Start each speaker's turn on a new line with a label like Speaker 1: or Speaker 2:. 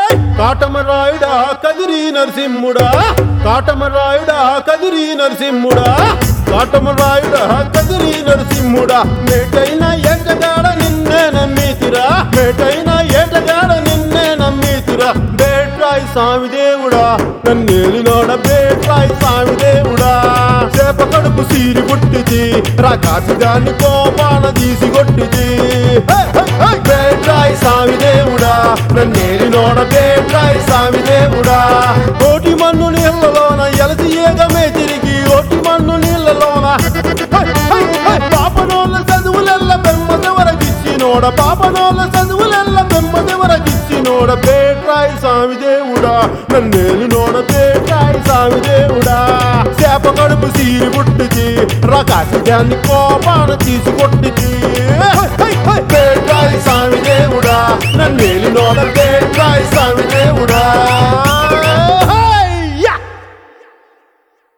Speaker 1: కాటమరాయుడా కదిరి నరసింహుడా కాటమరాయుడా కదిరి నరసింహుడా కాటమరాయుడా కదిరి నరసింహుడా మేటైన ఏటగాడ నిన్నే నమ్మితిరా మేటైన ఏటగాడ నిన్నే నమ్మితిరా బేట్రాయి స్వామి దేవుడా నన్నేలినోడ బేట్రాయి స్వామి దేవుడా చేప కడుపు సీరి పుట్టిది రాకాసి దాన్ని కోపాన తీసి కొట్టిది హే, హే, హే! బేట్రాయి స్వామి దేవుడా నన్నేలినోడ బేట్రాయి స్వామి దేవుడా కోటి మన్ను నీళ్ళలోన ఎలసి ఏగమే తిరిగి ఓటి మన్ను నీళ్ళలోన హే, హే, హే! పాపనోళ్ళ చదువులెల్ల బెమ్మదెవరకిచ్చినోడ పాపనోళ్ళ చదువులెల్ల బెమ్మదెవరకిచ్చినోడ బేట్రాయి స్వామి దేవుడా నన్నేలినోడ బేట్రాయి స్వామి దేవుడా చేప కడుపు సీరి పుట్టించి రకాసి దాన్ని కోపాన తీసి కొట్టించి బేట్రాయి స్వామి దేవుడా నన్నేలినోడ బే